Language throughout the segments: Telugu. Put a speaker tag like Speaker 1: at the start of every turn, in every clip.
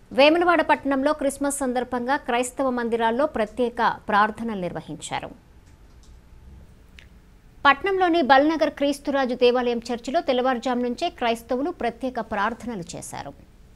Speaker 1: వేములవాడ పట్టణంలో క్రిస్మస్ సందర్భంగా క్రైస్తవ మందిరాల్లో ప్రత్యేక ప్రార్థనలు నిర్వహించారు పట్నంలోని బల్నగర్ క్రీస్తురాజు దేవాలయం చర్చిలో తెల్లవారుజాము నుంచే క్రైస్తవులు ప్రత్యేక ప్రార్థనలు చేశారు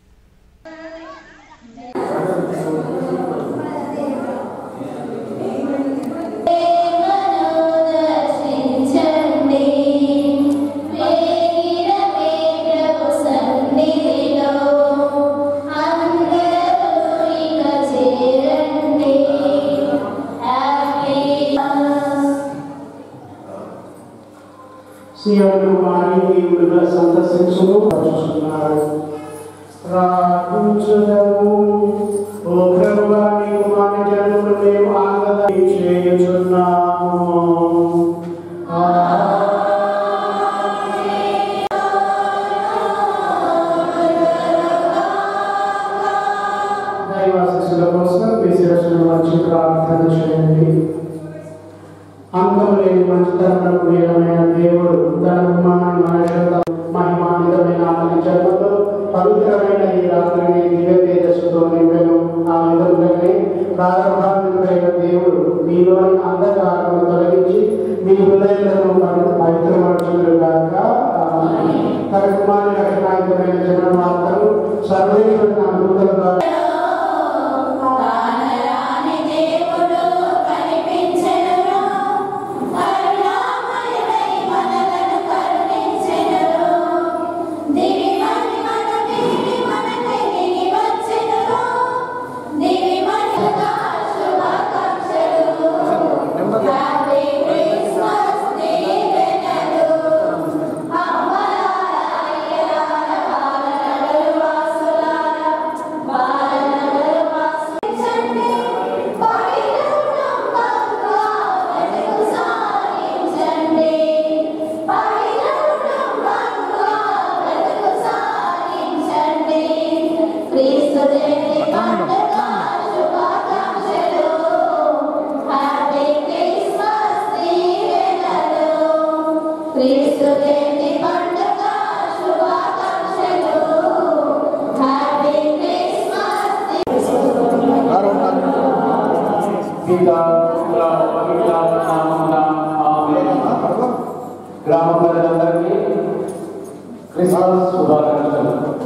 Speaker 2: సీఎం కుమారి దేవుడుగా సందర్శించును చూస్తున్నారు ప్రార్థించుదము ఓ ప్రభువా నీ కుమారి జన్మను మేము ఆనందం చేయుచున్నాము దైవాశిస్సుల కోసం మీ శిరస్సును వచ్చి ప్రార్థన చేయండి అంతం లేని మంచితనకు వీరమైన దేవుడు తన కుమారుని మనుషుల మహిమాన్వితమైన అతని జన్మతో పవిత్రమైన ఈ రాత్రిని దివ్య తేజస్సుతో నింపెను ఆ విధంగానే ప్రారంభాన్వితుడైన దేవుడు మీలోని అంధకారము తొలగించి మీ హృదయాలను పవిత్రపరచుగాక తన కుమారుని రక్షణాయుతమైన జన్మ వార్తను సర్వేశ్వరుని అనుభూతుల ద్వారా గ్రామ ప్రజలందరికీ క్రిస్మస్ శుభాకాంక్షలు